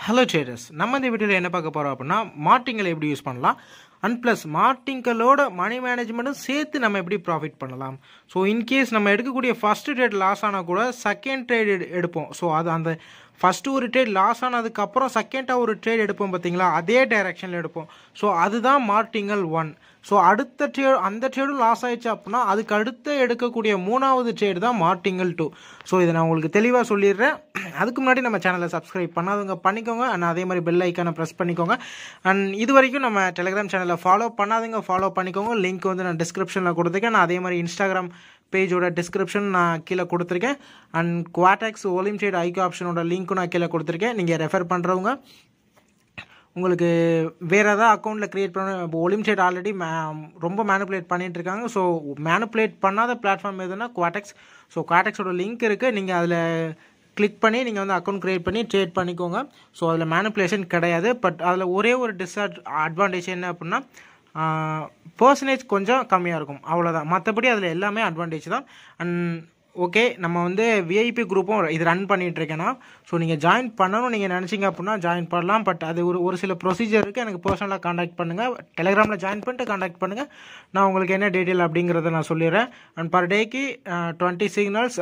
hello traders நம்ம இந்த வீடியோவில் என்ன பார்க்க போகிறோம் அப்படின்னா மார்டிங்களை எப்படி யூஸ் பண்ணலாம் அண்ட் ப்ளஸ் மார்டிங்களோட மணி மேனேஜ்மெண்ட்டும் சேர்த்து நம்ம எப்படி ப்ராஃபிட் பண்ணலாம் ஸோ இன்கேஸ் நம்ம எடுக்கக்கூடிய ஃபர்ஸ்ட் ட்ரேட் லாஸ் ஆனால் கூட செகண்ட் ட்ரேட் எடுப்போம் ஸோ அது அந்த ஃபஸ்ட்டு ஒரு ட்ரேட் லாஸ் ஆனதுக்கப்புறம் செகண்டாக ஒரு ட்ரேட் எடுப்போம் பார்த்தீங்களா அதே டைரெக்ஷனில் எடுப்போம் ஸோ அதுதான் மார்டிங்கல் ஒன் ஸோ அடுத்த ட்ரே அந்த ட்ரேடும் லாஸ் ஆயிடுச்சு அப்படின்னா அதுக்கு அடுத்து எடுக்கக்கூடிய மூணாவது ட்ரேடு தான் மார்டிங்கல் டூ ஸோ இதை நான் உங்களுக்கு தெளிவாக சொல்லிடுறேன் அதுக்கு முன்னாடி நம்ம சேனலை சப்ஸ்கிரைப் பண்ணாதவங்க பண்ணிக்கோங்க அண்ட் அதே மாதிரி பெல் ஐக்கானை ப்ரெஸ் பண்ணிக்கோங்க அண்ட் இது வரைக்கும் நம்ம டெலிகிராம் சேனலை ஃபாலோ பண்ணாதவங்க ஃபாலோ பண்ணிக்கோங்க லிங்க் வந்து நான் டிஸ்கிரிப்ஷனில் கொடுத்துருக்கேன் நான் அதே மாதிரி இன்ஸ்டாகிராம் பேஜோட டிஸ்கிரிப்ஷன் நான் கீழே கொடுத்துருக்கேன் அண்ட் குவாடாக்ஸ் ஒலிம்சைட் ஐக்கோ ஆப்ஷனோட லிங்க்கும் நான் கீழே கொடுத்துருக்கேன் நீங்கள் ரெஃபர் பண்ணுறவங்க உங்களுக்கு வேறு ஏதாவது அக்கௌண்ட்டில் க்ரியேட் பண்ண இப்போ ஒலிம்சைட் ஆல்ரெடி மே ரொம்ப மேனுப்புலேட் பண்ணிட்டு இருக்காங்க ஸோ மேனுப்புலேட் பண்ணாத பிளாட்ஃபார்ம் எதுனா குவாடெக்ஸ் ஸோ குவாடெக்ஸோட லிங்க் இருக்குது நீங்கள் அதில் கிளிக் பண்ணி நீங்கள் வந்து அக்கௌண்ட் க்ரியேட் பண்ணி ட்ரேட் பண்ணிக்கோங்க ஸோ அதில் மேனுப்புலேஷன் கிடையாது பட் அதில் ஒரே ஒரு டிஸ்அட் அட்வான்டேஜ் என்ன அப்படின்னா பர்சன்டேஜ் கொஞ்சம் கம்மியாக இருக்கும் அவ்வளோதான் மற்றபடி அதில் எல்லாமே அட்வான்டேஜ் தான் அண்ட் ஓகே நம்ம வந்து விஐபி குரூப்பும் இது ரன் பண்ணிட்டு இருக்கேன்னா ஸோ நீங்கள் ஜாயின் பண்ணணும் நீங்கள் நினச்சிங்க அப்படின்னா ஜாயின் பண்ணலாம் பட் அது ஒரு ஒரு சில ப்ரொசீஜர் இருக்குது எனக்கு பர்சனலாக காண்டாக்ட் பண்ணுங்கள் டெலிகிராமில் ஜாயின் பண்ணிட்டு காண்டாக்ட் பண்ணுங்கள் நான் உங்களுக்கு என்ன டீட்டெயில் அப்படிங்கிறத நான் சொல்லிடுறேன் அண்ட் பர் டேக்கு டுவெண்ட்டி சிக்னல்ஸ்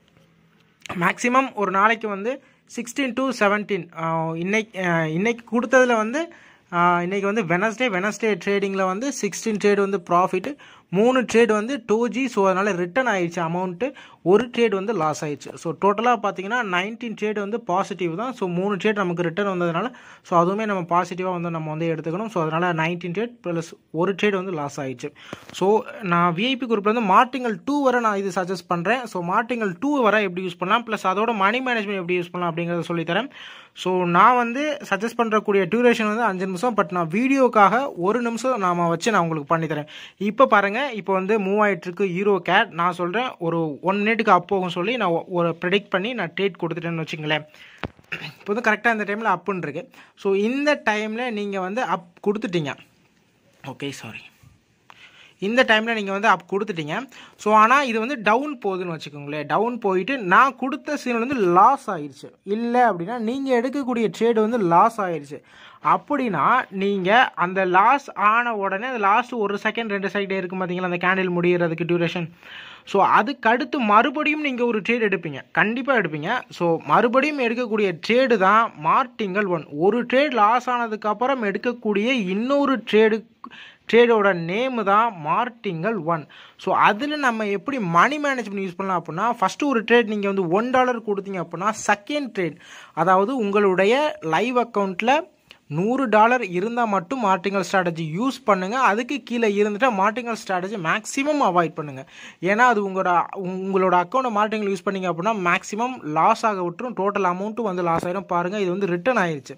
மேக்ஸிமம் ஒரு நாளைக்கு வந்து சிக்ஸ்டீன் டு செவன்டீன் இன்னைக்கு இன்னைக்கு கொடுத்ததில் வந்து இன்றைக்கி வந்து வெனஸ்டே வெனஸ்டே ட்ரேடிங்கில் வந்து சிக்ஸ்டீன் ட்ரேட் வந்து ப்ராஃபிட்டு மூணு ட்ரேட் வந்து டூ ஜி ஸோ அதனால் ரிட்டன் ஆயிடுச்சு அமௌண்ட்டு ஒரு ட்ரேட் வந்து லாஸ் ஆயிடுச்சு ஸோ டோட்டலாக பார்த்தீங்கன்னா நைன்டீன் ட்ரேட் வந்து பாசிட்டிவ் தான் ஸோ மூணு ட்ரேட் நமக்கு ரிட்டன் வந்ததுனால ஸோ அதுவுமே நம்ம பாசிட்டிவாக வந்து நம்ம வந்து எடுத்துக்கணும் ஸோ அதனால் நைன்டீன் ட்ரேட் ப்ளஸ் ஒரு ட்ரேட் வந்து லாஸ் ஆயிடுச்சு ஸோ நான் விஐபி குரூப்பில் வந்து மார்டிங்கல் டூ வரை நான் இது சஜஸ்ட் பண்ணுறேன் ஸோ மார்டிங்கல் டூ வரை எப்படி யூஸ் பண்ணலாம் ப்ளஸ் அதோட மணி மேனேஜ்மெண்ட் எப்படி யூஸ் பண்ணலாம் அப்படிங்கிறத சொல்லித்தரேன் ஸோ நான் வந்து சஜஸ்ட் பண்ணுறக்கூடிய டியூரேஷன் வந்து அஞ்சு நிமிஷம் பட் நான் வீடியோக்காக ஒரு நிமிஷம் நாம் வச்சு நான் உங்களுக்கு பண்ணித்தரேன் இப்போ பாருங்கள் இப்போ வந்து மூவ் ஆகிட்டுருக்கு ஹீரோ கேட் நான் சொல்கிறேன் ஒரு ஒன் மினிட்டுக்கு அப் போகும் சொல்லி நான் ஒரு ப்ரெடிக்ட் பண்ணி நான் ட்ரேட் கொடுத்துட்டேன்னு வச்சுங்களேன் இப்போ வந்து கரெக்டாக இந்த டைமில் அப்புன்னு இருக்கு ஸோ இந்த டைமில் நீங்கள் வந்து அப் கொடுத்துட்டீங்க ஓகே சாரி இந்த டைமில் நீங்கள் வந்து அப் கொடுத்துட்டீங்க ஸோ ஆனால் இது வந்து டவுன் போகுதுன்னு வச்சுக்கோங்களேன் டவுன் போயிட்டு நான் கொடுத்த சீனில் வந்து லாஸ் ஆயிடுச்சு இல்லை அப்படின்னா நீங்கள் எடுக்கக்கூடிய ட்ரேடு வந்து லாஸ் ஆயிடுச்சு அப்படின்னா நீங்கள் அந்த லாஸ் ஆன உடனே அந்த லாஸ்ட் ஒரு செகண்ட் ரெண்டு செகண்ட் இருக்கும் பார்த்தீங்களா அந்த கேண்டில் முடிகிறதுக்கு டியூரேஷன் ஸோ அதுக்கு அடுத்து மறுபடியும் நீங்கள் ஒரு ட்ரேட் எடுப்பீங்க கண்டிப்பாக எடுப்பீங்க ஸோ மறுபடியும் எடுக்கக்கூடிய ட்ரேடு தான் மார்டிங்கல் ஒன் ஒரு ட்ரேட் லாஸ் ஆனதுக்கப்புறம் எடுக்கக்கூடிய இன்னொரு ட்ரேடு ட்ரேடோட நேமு தான் மார்டிங்கல் ஒன் ஸோ அதில் நம்ம எப்படி மணி மேனேஜ்மெண்ட் யூஸ் பண்ணலாம் அப்படின்னா ஃபஸ்ட்டு ஒரு ட்ரேட் நீங்கள் வந்து ஒன் டாலர் கொடுத்தீங்க அப்படின்னா செகண்ட் ட்ரேட் அதாவது உங்களுடைய லைவ் அக்கௌண்ட்டில் நூறு டாலர் இருந்தால் மட்டும் மார்டிங்கல் ஸ்ட்ராட்டஜி யூஸ் பண்ணுங்கள் அதுக்கு கீழே இருந்துட்டால் மார்டிங்கல் ஸ்ட்ராட்டஜி மேக்ஸிமம் அவாய்ட் பண்ணுங்கள் ஏன்னா அது உங்களோட உங்களோட அக்கௌண்ட்டை மார்டிங்கல் யூஸ் பண்ணீங்க அப்படின்னா மேக்ஸிமம் லாஸ் ஆக விட்டுரும் டோட்டல் அமௌண்ட்டும் வந்து லாஸ் ஆயிரும் பாருங்கள் இது வந்து ரிட்டர்ன் ஆயிடுச்சு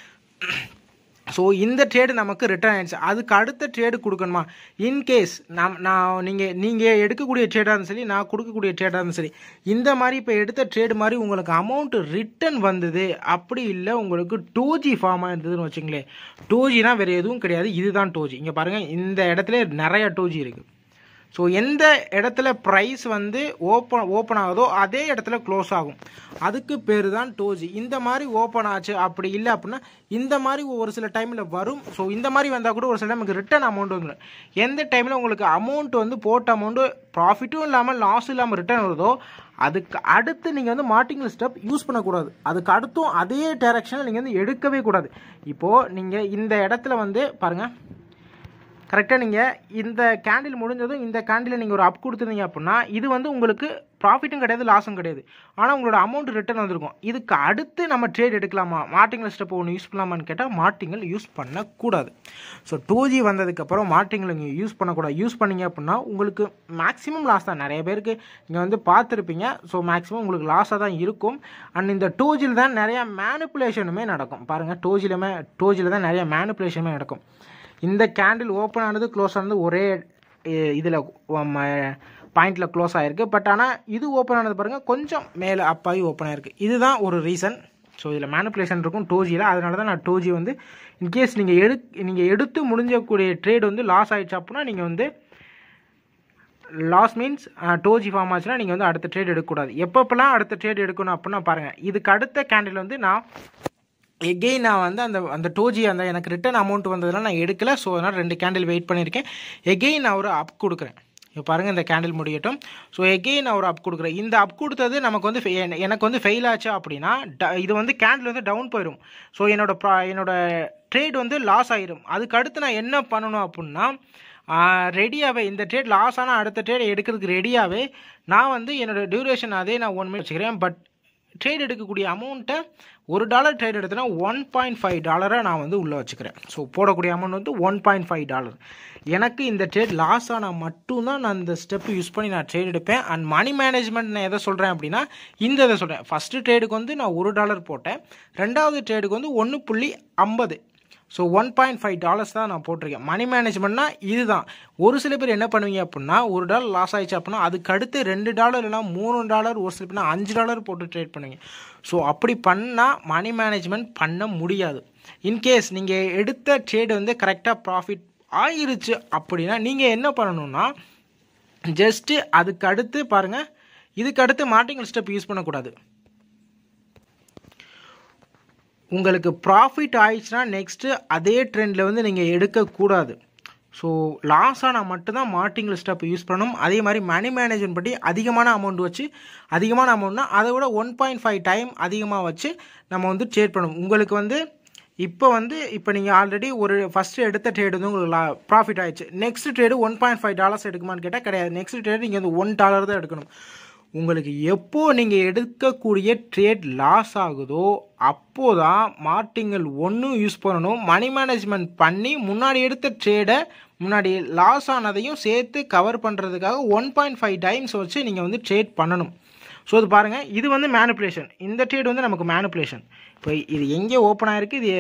ஸோ இந்த ட்ரேடு நமக்கு ரிட்டர்ன் ஆயிடுச்சு அதுக்கு அடுத்த ட்ரேடு கொடுக்கணுமா இன்கேஸ் நம் நான் நீங்கள் நீங்கள் எடுக்கக்கூடிய ட்ரேடாக இருந்தாலும் சரி நான் கொடுக்கக்கூடிய ட்ரேடாக இருந்தாலும் சரி இந்த மாதிரி இப்போ எடுத்த ட்ரேடு மாதிரி உங்களுக்கு அமௌண்ட் ரிட்டர்ன் வந்தது அப்படி இல்லை உங்களுக்கு டூ ஜி ஃபார்மாக இருந்ததுன்னு வச்சுங்களேன் டூ ஜினா வேறு எதுவும் கிடையாது இதுதான் டூ ஜி இங்கே பாருங்கள் இந்த இடத்துல நிறைய டூ ஜி இருக்குது ஸோ எந்த இடத்துல ப்ரைஸ் வந்து ஓப்பன் ஓப்பன் ஆகுதோ அதே இடத்துல க்ளோஸ் ஆகும் அதுக்கு பேர் தான் டோஜி இந்த மாதிரி ஓப்பன் ஆச்சு அப்படி இல்லை அப்படின்னா இந்த மாதிரி ஒரு சில டைமில் வரும் ஸோ இந்த மாதிரி வந்தால் கூட ஒரு சில டைமுக்கு ரிட்டர்ன் அமௌண்ட் வந்துடும் எந்த டைமில் உங்களுக்கு அமௌண்ட் வந்து போட்ட அமௌண்ட்டு ப்ராஃபிட்டும் இல்லாமல் லாஸும் இல்லாமல் ரிட்டர்ன் வருதோ அதுக்கு அடுத்து நீங்கள் வந்து மார்டிங்கல் ஸ்டெப் யூஸ் பண்ணக்கூடாது அதுக்கு அடுத்தும் அதே டைரக்ஷனில் நீங்கள் வந்து எடுக்கவே கூடாது இப்போது நீங்கள் இந்த இடத்துல வந்து பாருங்கள் கரெக்டாக நீங்கள் இந்த கேண்டில் முடிஞ்சதும் இந்த கேண்டில் நீங்கள் ஒரு அப் கொடுத்துருந்தீங்க அப்படின்னா இது வந்து உங்களுக்கு ப்ராஃபிட்டும் கிடையாது லாஸும் கிடையாது ஆனால் உங்களோட அமௌண்ட் ரிட்டர்ன் வந்திருக்கும் இதுக்கு அடுத்து நம்ம ட்ரேட் எடுக்கலாமா மார்டிங்கல் ஸ்டெப் ஒன்று யூஸ் பண்ணலாமான்னு கேட்டால் மார்டிங்கல் யூஸ் பண்ணக்கூடாது ஸோ டூ ஜி வந்ததுக்கப்புறம் மார்டிங்கல் நீங்கள் யூஸ் பண்ணக்கூடாது யூஸ் பண்ணீங்க அப்படின்னா உங்களுக்கு மேக்ஸிமம் லாஸ் தான் நிறைய பேருக்கு நீங்கள் வந்து பார்த்துருப்பீங்க ஸோ மேக்ஸிமம் உங்களுக்கு லாஸாக தான் இருக்கும் அண்ட் இந்த டூ ஜியில் தான் நிறையா மேனுப்புலேஷனுமே நடக்கும் பாருங்கள் டூ ஜிலுமே டூ ஜியில் தான் நிறைய மேனுப்புலேஷனுமே நடக்கும் இந்த கேண்டில் ஓப்பன் ஆனது க்ளோஸ் ஆனது ஒரே இதில் பாயிண்டில் க்ளோஸ் ஆகிருக்கு பட் ஆனால் இது ஓப்பன் ஆனது பாருங்கள் கொஞ்சம் மேலே அப்பாகி ஓப்பன் ஆகிருக்கு இதுதான் ஒரு ரீசன் ஸோ இதில் மேனுப்புலேஷன் இருக்கும் டூ ஜியில் அதனால தான் நான் டூ ஜி வந்து இன்கேஸ் நீங்கள் எடு நீங்கள் எடுத்து முடிஞ்சக்கூடிய ட்ரேட் வந்து லாஸ் ஆகிடுச்சு அப்படின்னா நீங்கள் வந்து லாஸ் மீன்ஸ் டோஜி ஃபார்ம் ஆச்சுன்னா நீங்கள் வந்து அடுத்த ட்ரேட் எடுக்கக்கூடாது எப்பப்பெல்லாம் அடுத்த ட்ரேட் எடுக்கணும் அப்படின்னா பாருங்கள் இதுக்கு அடுத்த கேண்டில் வந்து நான் எகெயின் நான் வந்து அந்த அந்த டோஜி அந்த எனக்கு ரிட்டர்ன் அமௌண்ட் வந்ததெல்லாம் நான் எடுக்கல ஸோ அதனால் ரெண்டு கேண்டில் வெயிட் பண்ணியிருக்கேன் எகெயின் நான் ஒரு அப் கொடுக்குறேன் இப்போ பாருங்கள் இந்த கேண்டில் முடியட்டும் ஸோ எகெயின் நான் ஒரு அப் கொடுக்குறேன் இந்த அப் கொடுத்தது நமக்கு வந்து fe- என- எனக்கு வந்து ஃபெயில் ஆச்சு அப்படின்னா ட- இது வந்து கேண்டில் வந்து டவுன் போயிடும் ஸோ என்னோட ப்ரா என்னோட ட்ரேட் வந்து லாஸ் ஆயிரும் அதுக்கு அடுத்து நான் என்ன பண்ணணும் அப்படின்னா ரெடியாகவே இந்த ட்ரேட் லாஸ் ஆனால் அடுத்த ட்ரேட் எடுக்கிறதுக்கு ரெடியாகவே நான் வந்து என்னோட டியூரேஷன் அதே நான் ஒன் மினிட் வச்சுக்கிறேன் பட் ட்ரேட் எடுக்கக்கூடிய அமௌண்ட்டை ஒரு டாலர் ட்ரேட் எடுத்தனா ஒன் பாயிண்ட் ஃபைவ் டாலரை நான் வந்து உள்ளே வச்சுக்கிறேன் ஸோ போடக்கூடிய அமௌண்ட் வந்து ஒன் பாயிண்ட் ஃபைவ் டாலர் எனக்கு இந்த ட்ரேட் லாஸ் ஆனால் மட்டும்தான் நான் இந்த ஸ்டெப் யூஸ் பண்ணி நான் ட்ரேட் எடுப்பேன் அண்ட் மணி மேனேஜ்மெண்ட் நான் எதை சொல்கிறேன் அப்படின்னா இந்த இதை சொல்கிறேன் ஃபஸ்ட்டு ட்ரேடுக்கு வந்து நான் ஒரு டாலர் போட்டேன் ரெண்டாவது ட்ரேடுக்கு வந்து ஒன்று புள்ளி ஐம்பது so one point five dollars தான் நான் போட்டிருக்கேன் மணி மேனேஜ்மெண்ட்னா இதுதான் ஒரு சில பேர் என்ன பண்ணுவீங்க அப்படின்னா ஒரு டாலர் லாஸ் ஆயிடுச்சு அப்படின்னா அதுக்கு அடுத்து ரெண்டு டாலர் இல்லைனா மூணு டாலர் ஒரு சில பேர்னா அஞ்சு டாலர் போட்டு ட்ரேட் பண்ணுவீங்க ஸோ அப்படி பண்ணால் மணி மேனேஜ்மெண்ட் பண்ண முடியாது இன்கேஸ் நீங்கள் எடுத்த ட்ரேடு வந்து கரெக்டாக ப்ராஃபிட் ஆயிருச்சு அப்படின்னா நீங்கள் என்ன பண்ணணும்னா ஜஸ்ட்டு அதுக்கு அடுத்து பாருங்கள் இதுக்கு அடுத்து மார்டிங்கல் ஸ்டெப் யூஸ் பண்ணக்கூடாது உங்களுக்கு ப்ராஃபிட் ஆயிடுச்சுன்னா நெக்ஸ்ட்டு அதே ட்ரெண்டில் வந்து நீங்கள் எடுக்கக்கூடாது ஸோ லாஸ் ஆனால் மட்டும்தான் மார்ட்டிங்கல் ஸ்டெப் யூஸ் பண்ணணும் அதே மாதிரி மணி மேனேஜ்மெண்ட் படி அதிகமான அமௌண்ட் வச்சு அதிகமான அமௌண்ட்னா அதை விட ஒன் பாயிண்ட் ஃபைவ் டைம் அதிகமாக வச்சு நம்ம வந்து ட்ரேட் பண்ணணும் உங்களுக்கு வந்து இப்போ வந்து இப்போ நீங்கள் ஆல்ரெடி ஒரு ஃபஸ்ட்டு எடுத்த ட்ரேடு வந்து உங்களுக்கு ப்ராஃபிட் ஆயிடுச்சு next trade one point five dollars எடுக்குமான்னு கேட்டால் கிடையாது நெக்ஸ்ட் ட்ரேடு நீங்கள் வந்து ஒன் டாலர் தான் எடுக்கணும் உங்களுக்கு எப்போ நீங்கள் எடுக்கக்கூடிய ட்ரேட் லாஸ் ஆகுதோ அப்போ தான் மார்ட்டிங்கல் ஒன்றும் யூஸ் பண்ணணும் மணி மேனேஜ்மெண்ட் பண்ணி முன்னாடி எடுத்த ட்ரேடை முன்னாடி லாஸ் ஆனதையும் சேர்த்து கவர் பண்ணுறதுக்காக ஒன் பாயிண்ட் ஃபைவ் டைம்ஸ் வச்சு நீங்கள் வந்து ட்ரேட் பண்ணணும் ஸோ இது பாருங்கள் இது வந்து மேனுப்புலேஷன் இந்த ட்ரேட் வந்து நமக்கு மேனுப்புலேஷன் இப்போ இது எங்கே ஓப்பன் ஆயிருக்கு இது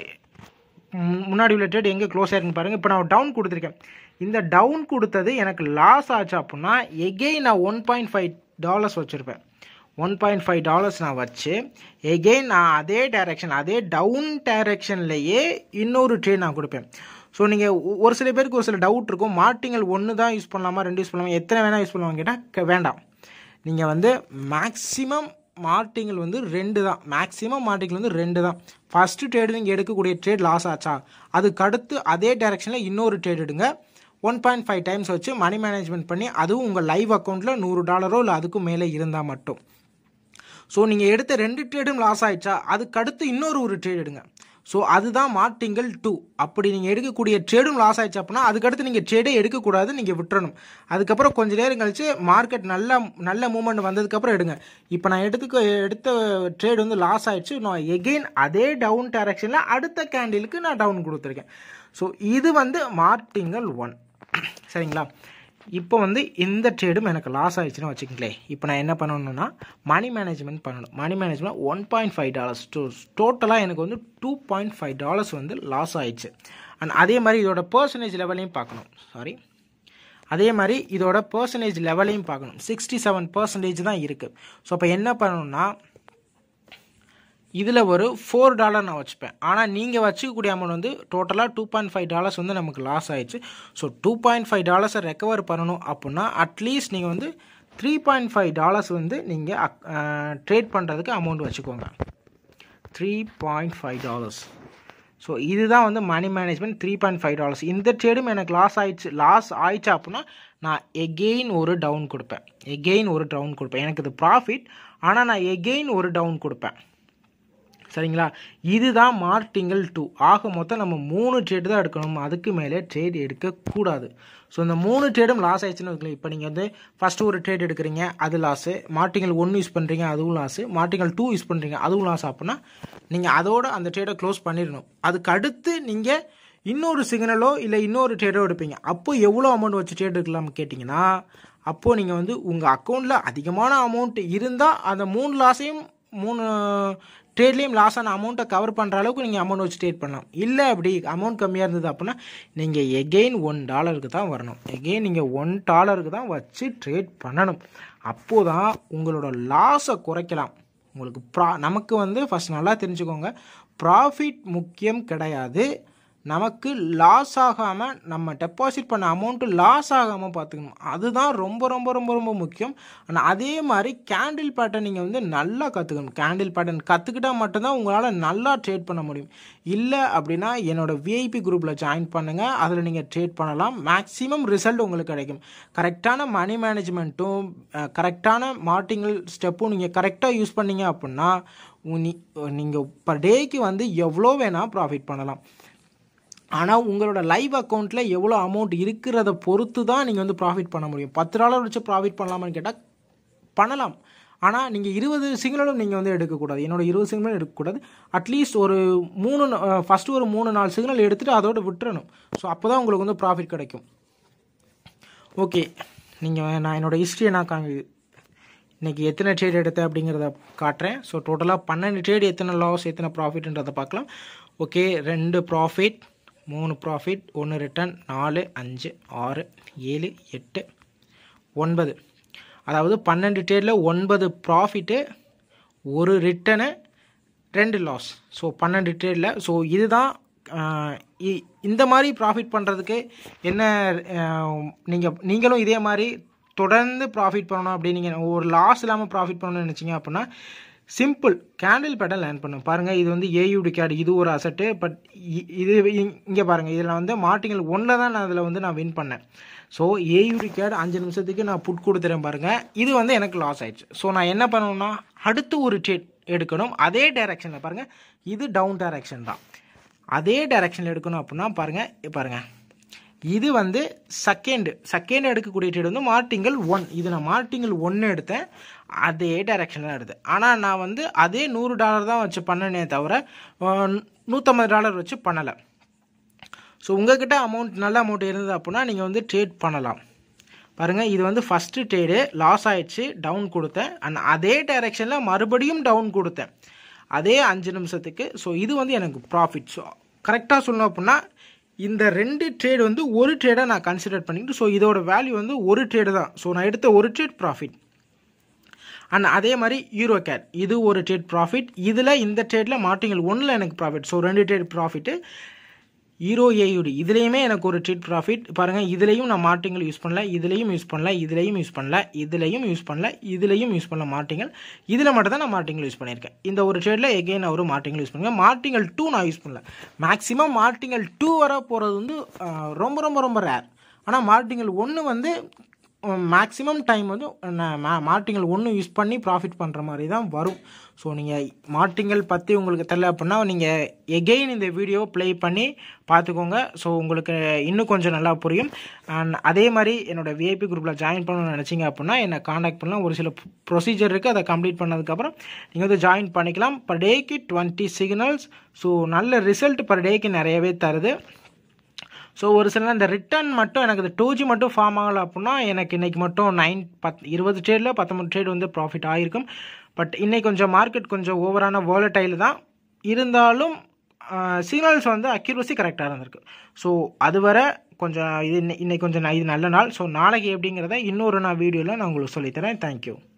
மு- முன்னாடி உள்ள ட்ரேட் எங்கே க்ளோஸ் ஆயிருக்குன்னு பாருங்கள் இப்போ நான் டவுன் கொடுத்துருக்கேன் இந்த டவுன் கொடுத்தது எனக்கு லாஸ் ஆச்சு அப்படின்னா எகெயின் நான் ஒன் பாயிண்ட் ஃபைவ் டாலர்ஸ் வச்சுருப்பேன் ஒன் பாயிண்ட் ஃபைவ் டாலர்ஸ் நான் வச்சு எகெயின் நான் அதே டைரெக்ஷன் அதே டவுன் டைரெக்ஷன்லேயே இன்னொரு ட்ரேட் நான் கொடுப்பேன் ஸோ நீங்கள் ஒரு சில பேருக்கு ஒரு சில டவுட் இருக்கும் மார்ட்டிங்கல் ஒன்று தான் யூஸ் பண்ணலாமா ரெண்டு யூஸ் பண்ணலாமா எத்தனை வேணால் யூஸ் பண்ணலாமா கேட்டால் வேண்டாம் நீங்கள் வந்து மேக்ஸிமம் மார்ட்டிங்கல் வந்து ரெண்டு தான் மேக்ஸிமம் மார்ட்டிங்கல் வந்து ரெண்டு தான் ஃபஸ்ட்டு ட்ரேடு நீங்கள் எடுக்கக்கூடிய ட்ரேட் லாஸ் ஆச்சா அதுக்கு அடுத்து அதே டைரெக்ஷனில் இன்னொரு ட்ரேட் எடுங்க ஒன் பாயிண்ட் ஃபைவ் டைம்ஸ் வச்சு மணி மேனேஜ்மெண்ட் பண்ணி அதுவும் உங்கள் லைவ் அக்கௌண்ட்டில் நூறு டாலரோ இல்லை அதுக்கும் மேலே இருந்தால் மட்டும் ஸோ நீங்கள் எடுத்த ரெண்டு ட்ரேடும் லாஸ் ஆயிடுச்சா அதுக்கு அடுத்து இன்னொரு ஒரு ட்ரேட் எடுங்க ஸோ அதுதான் மார்டிங்கல் டூ அப்படி நீங்கள் எடுக்கக்கூடிய ட்ரேடும் லாஸ் ஆயிடுச்சு அப்படின்னா அதுக்கடுத்து நீங்கள் ட்ரேடே எடுக்கக்கூடாது நீங்கள் விட்டுறணும் அதுக்கப்புறம் கொஞ்ச நேரம் கழிச்சு மார்க்கெட் நல்ல நல்ல மூவ்மெண்ட் வந்ததுக்கப்புறம் எடுங்க இப்போ நான் எடுத்துக்க எடுத்த ட்ரேட் வந்து லாஸ் ஆயிடுச்சு நான் எகெயின் அதே டவுன் டைரக்ஷனில் அடுத்த கேண்டிலுக்கு நான் டவுன் கொடுத்துருக்கேன் ஸோ இது வந்து மார்டிங்கல் ஒன் சரிங்களா இப்போ வந்து இந்த ட்ரேடும் எனக்கு லாஸ் ஆயிடுச்சுன்னு வச்சுக்கங்களேன் இப்போ நான் என்ன பண்ணணும்னா மணி மேனேஜ்மெண்ட் பண்ணணும் money management one point five dollars டோட்டலாக எனக்கு வந்து டூ பாயிண்ட் ஃபைவ் டாலர்ஸ் வந்து லாஸ் ஆயிடுச்சு அண்ட் அதே மாதிரி இதோட பர்சன்டேஜ் லெவலையும் பார்க்கணும் சாரி அதே மாதிரி இதோட பர்சன்டேஜ் லெவலையும் பார்க்கணும் சிக்ஸ்டி செவன் பர்சன்டேஜ் தான் இருக்குது ஸோ அப்போ என்ன பண்ணணும்னா இதில் ஒரு ஃபோர் டாலர் நான் வச்சுப்பேன் ஆனால் நீங்கள் வச்சுக்கக்கூடிய அமௌண்ட் வந்து டோட்டலாக டூ பாயிண்ட் ஃபைவ் டாலர்ஸ் வந்து நமக்கு லாஸ் ஆயிடுச்சு ஸோ டூ பாயிண்ட் ஃபைவ் டாலர்ஸை ரெக்கவர் பண்ணணும் அப்படின்னா அட்லீஸ்ட் நீங்கள் வந்து த்ரீ பாயிண்ட் ஃபைவ் டாலர்ஸ் வந்து நீங்கள் ட்ரேட் பண்ணுறதுக்கு அமௌண்ட் வச்சுக்கோங்க three point five dollars so இதுதான் வந்து money management three point five dollars இந்த ட்ரேடும் எனக்கு லாஸ் ஆயிடுச்சு லாஸ் ஆயிடுச்சு அப்படின்னா நான் எகெயின் ஒரு டவுன் கொடுப்பேன் எகெயின் ஒரு டவுன் கொடுப்பேன் எனக்கு இது ப்ராஃபிட் ஆனால் நான் எகெயின் ஒரு டவுன் கொடுப்பேன் சரிங்களா இதுதான் மார்டிங்கல் டூ ஆக மொத்தம் நம்ம மூணு ட்ரேடு தான் எடுக்கணும் அதுக்கு மேலே ட்ரேட் எடுக்கக்கூடாது ஸோ இந்த மூணு ட்ரேடும் லாஸ் ஆயிடுச்சுன்னு வைக்கலாம் இப்போ நீங்கள் வந்து ஃபஸ்ட்டு ஒரு ட்ரேட் எடுக்கிறீங்க அது லாஸு மார்டிங்கல் ஒன்று யூஸ் பண்ணுறீங்க அதுவும் லாஸு மார்டிங்கல் டூ யூஸ் பண்ணுறீங்க அதுவும் லாஸ் அப்படின்னா நீங்கள் அதோட அந்த ட்ரேடை க்ளோஸ் பண்ணிடணும் அதுக்கு அடுத்து நீங்கள் இன்னொரு சிக்னலோ இல்லை இன்னொரு ட்ரேடோ எடுப்பீங்க அப்போ எவ்வளோ அமௌண்ட் வச்சு ட்ரேட் எடுக்கலாம்னு கேட்டிங்கன்னா அப்போது நீங்கள் வந்து உங்கள் அக்கௌண்ட்டில் அதிகமான அமௌண்ட் இருந்தால் அந்த மூணு லாஸையும் மூணு ட்ரேட்லேயும் லாஸ் ஆன அமௌண்ட்டை கவர் பண்ணுற அளவுக்கு நீங்கள் அமௌண்ட் வச்சு ட்ரேட் பண்ணலாம் இல்லை அப்படி அமௌண்ட் கம்மியாக இருந்தது அப்படின்னா நீங்கள் எகெயின் ஒன் டாலருக்கு தான் வரணும் எகெயின் நீங்கள் ஒன் டாலருக்கு தான் வச்சு ட்ரேட் பண்ணணும் அப்போ தான் உங்களோட லாஸை குறைக்கலாம் உங்களுக்கு ப்ரா நமக்கு வந்து ஃபஸ்ட் நல்லா தெரிஞ்சுக்கோங்க ப்ராஃபிட் முக்கியம் கிடையாது நமக்கு லாஸ் ஆகாமல் நம்ம டெபாசிட் பண்ண அமௌண்ட்டு லாஸ் ஆகாமல் பார்த்துக்கணும் அதுதான் ரொம்ப ரொம்ப ரொம்ப ரொம்ப முக்கியம் ஆனால் அதே மாதிரி கேண்டில் பேட்டர்ன் நீங்கள் வந்து நல்லா கற்றுக்கணும் கேண்டில் பேட்டர்ன் கற்றுக்கிட்டால் மட்டும்தான் உங்களால் நல்லா ட்ரேட் பண்ண முடியும் இல்லை அப்படின்னா என்னோடய விஐபி குரூப்பில் ஜாயின் பண்ணுங்கள் அதில் நீங்கள் ட்ரேட் பண்ணலாம் மேக்ஸிமம் ரிசல்ட் உங்களுக்கு கிடைக்கும் கரெக்டான மணி மேனேஜ்மெண்ட்டும் கரெக்டான மார்ட்டிங்கல் ஸ்டெப்பும் நீங்கள் கரெக்டாக யூஸ் பண்ணீங்க அப்படின்னா நீங்கள் பர் டேக்கு வந்து எவ்வளோ வேணால் ப்ராஃபிட் பண்ணலாம் ஆனால் உங்களோட லைவ் அக்கௌண்ட்டில் எவ்வளோ அமௌண்ட் இருக்கிறத பொறுத்து தான் நீங்கள் வந்து ப்ராஃபிட் பண்ண முடியும் பத்து டாலர் வச்சு ப்ராஃபிட் பண்ணலாமான்னு கேட்டால் பண்ணலாம் ஆனால் நீங்கள் இருபது சிக்னலும் நீங்கள் வந்து எடுக்கக்கூடாது என்னோட இருபது சிக்னலும் எடுக்கக்கூடாது அட்லீஸ்ட் ஒரு மூணு ஃபஸ்ட்டு ஒரு மூணு நாலு சிக்னல் எடுத்துகிட்டு அதோட விட்டுறணும் ஸோ அப்போ தான் உங்களுக்கு வந்து ப்ராஃபிட் கிடைக்கும் ஓகே நீங்கள் நான் என்னோடய ஹிஸ்ட்ரியை நான் காமி இன்றைக்கி எத்தனை ட்ரேட் எடுத்தேன் அப்படிங்கிறத காட்டுறேன் ஸோ டோட்டலாக பன்னெண்டு ட்ரேட் எத்தனை லாஸ் எத்தனை ப்ராஃபிட்ன்றதை பார்க்கலாம் ஓகே ரெண்டு ப்ராஃபிட் மூணு ப்ராஃபிட் ஒன்று ரிட்டர்ன் நாலு அஞ்சு ஆறு ஏழு எட்டு ஒன்பது அதாவது பன்னெண்டு ட்ரேடில் ஒன்பது ப்ராஃபிட்டு ஒரு ரிட்டனு ரெண்டு லாஸ் ஸோ பன்னெண்டு ட்ரேடில் ஸோ இதுதான் இந்த மாதிரி ப்ராஃபிட் பண்ணுறதுக்கு என்ன நீங்கள் நீங்களும் இதே மாதிரி தொடர்ந்து ப்ராஃபிட் பண்ணணும் அப்படின்னு நீங்கள் ஒரு லாஸ் இல்லாமல் ப்ராஃபிட் பண்ணணும்னு நினச்சிங்க அப்படின்னா சிம்பிள் கேண்டில் பேட்டர்ன் லேர்ன் பண்ணும் பாருங்கள் இது வந்து ஏயுடி கேட் இது ஒரு அசட்டு பட் இது இங்கே பாருங்கள் இதில் வந்து மார்டிங்கல் ஒன்றில் தான் நான் அதில் வந்து நான் வின் பண்ணேன் ஸோ ஏயுடி கேட் அஞ்சு நிமிஷத்துக்கு நான் புட் கொடுத்துறேன் பாருங்கள் இது வந்து எனக்கு லாஸ் ஆயிடுச்சு ஸோ நான் என்ன பண்ணணும்னா அடுத்து ஒரு ட்ரேட் எடுக்கணும் அதே டைரெக்ஷனில் பாருங்கள் இது டவுன் டைரெக்ஷன் தான் அதே டைரெக்ஷனில் எடுக்கணும் அப்படின்னா பாருங்கள் பாருங்கள் இது வந்து செகண்டு செகண்ட் எடுக்கக்கூடிய ட்ரேட் வந்து மார்டிங்கல் ஒன் இது நான் மார்டிங்கல் ஒன்று எடுத்தேன் அதே டைரெக்ஷனில் எடுத்தேன் ஆனால் நான் வந்து அதே நூறு டாலர் தான் வச்சு பண்ணனே தவிர நூற்றம்பது டாலர் வச்சு பண்ணலை ஸோ உங்ககிட்ட அமௌண்ட் நல்ல அமௌண்ட் இருந்தது அப்படின்னா நீங்கள் வந்து ட்ரேட் பண்ணலாம் பாருங்கள் இது வந்து ஃபஸ்ட்டு ட்ரேடு லாஸ் ஆயிடுச்சு டவுன் கொடுத்தேன் அண்ட் அதே டைரெக்ஷனில் மறுபடியும் டவுன் கொடுத்தேன் அதே அஞ்சு நிமிஷத்துக்கு ஸோ இது வந்து எனக்கு ப்ராஃபிட் ஸோ கரெக்டாக சொல்லணும் அப்படின்னா இந்த ரெண்டு ட்ரேட் வந்து ஒரு ட்ரேடாக நான் கன்சிடர் பண்ணிக்கிட்டு ஸோ இதோட வேல்யூ வந்து ஒரு ட்ரேடு தான் ஸோ நான் எடுத்த ஒரு ட்ரேட் ப்ராஃபிட் அண்ட் அதே மாதிரி யூரோ கேட் இது ஒரு ட்ரேட் ப்ராஃபிட் இதில் இந்த ட்ரேடில் மார்டிங்கல் ஒன்றில் எனக்கு ப்ராஃபிட் ஸோ ரெண்டு ட்ரேட் ப்ராஃபிட்டு ஈரோ ஏயுடி இதுலேயுமே எனக்கு ஒரு ட்ரீட் ப்ராஃபிட் பாருங்கள் இதுலேயும் நான் மார்டிங்கல் யூஸ் பண்ணல இதுலேயும் யூஸ் பண்ணல இதுலேயும் யூஸ் பண்ணல இதுலேயும் யூஸ் பண்ணல இதுலேயும் யூஸ் பண்ணல மார்டிங்கல் இதில் மட்டும் தான் நான் மார்டிங்கல் யூஸ் பண்ணியிருக்கேன் இந்த ஒரு ட்ரேடில் எகெயின் நான் ஒரு மார்டிங்கல் யூஸ் பண்ணுவேன் மார்டிங்கல் டூ நான் யூஸ் பண்ணல மேக்ஸிமம் மார்டிங்கல் டூ வர போகிறது வந்து ரொம்ப ரொம்ப ரொம்ப ரேர் ஆனால் மார்டிங்கல் ஒன்று வந்து மேக்ஸிமம் டைம் வந்து நான் மார்டிங்கல் ஒன்று யூஸ் பண்ணி ப்ராஃபிட் பண்ணுற மாதிரி தான் வரும் ஸோ நீங்கள் மார்டிங்கல் பற்றி உங்களுக்கு தெரியல அப்படின்னா நீங்கள் எகெயின் இந்த வீடியோவை ப்ளே பண்ணி பார்த்துக்கோங்க ஸோ உங்களுக்கு இன்னும் கொஞ்சம் நல்லா புரியும் அண்ட் அதே மாதிரி என்னோடய விஐபி குரூப்பில் ஜாயின் பண்ணணும்னு நினச்சிங்க அப்படின்னா என்னை காண்டாக்ட் பண்ணலாம் ஒரு சில ப்ரொசீஜர் இருக்குது அதை கம்ப்ளீட் பண்ணதுக்கப்புறம் நீங்கள் வந்து ஜாயின் பண்ணிக்கலாம் பர் டேக்கு டுவெண்ட்டி சிக்னல்ஸ் ஸோ நல்ல ரிசல்ட் பர் டேக்கு நிறையவே தருது ஸோ ஒரு சில இந்த ரிட்டர்ன் மட்டும் எனக்கு இந்த டூ ஜி மட்டும் ஃபார்ம் ஆகலை அப்படின்னா எனக்கு இன்றைக்கி மட்டும் நைன் பத் இருபது ட்ரேடில் பத்தொம்பது ட்ரேட் வந்து ப்ராஃபிட் ஆகிருக்கும் பட் இன்றைக்கி கொஞ்சம் மார்க்கெட் கொஞ்சம் ஓவரான வேலட்டைல் தான் இருந்தாலும் சிக்னல்ஸ் வந்து அக்யூரசி கரெக்டாக இருந்திருக்கு ஸோ அது வர கொஞ்சம் இது இன்னைக்கு கொஞ்சம் இது நல்ல நாள் ஸோ நாளைக்கு எப்படிங்கிறத இன்னொரு நான் வீடியோவில் நான் உங்களுக்கு சொல்லித்தரேன் தேங்க்யூ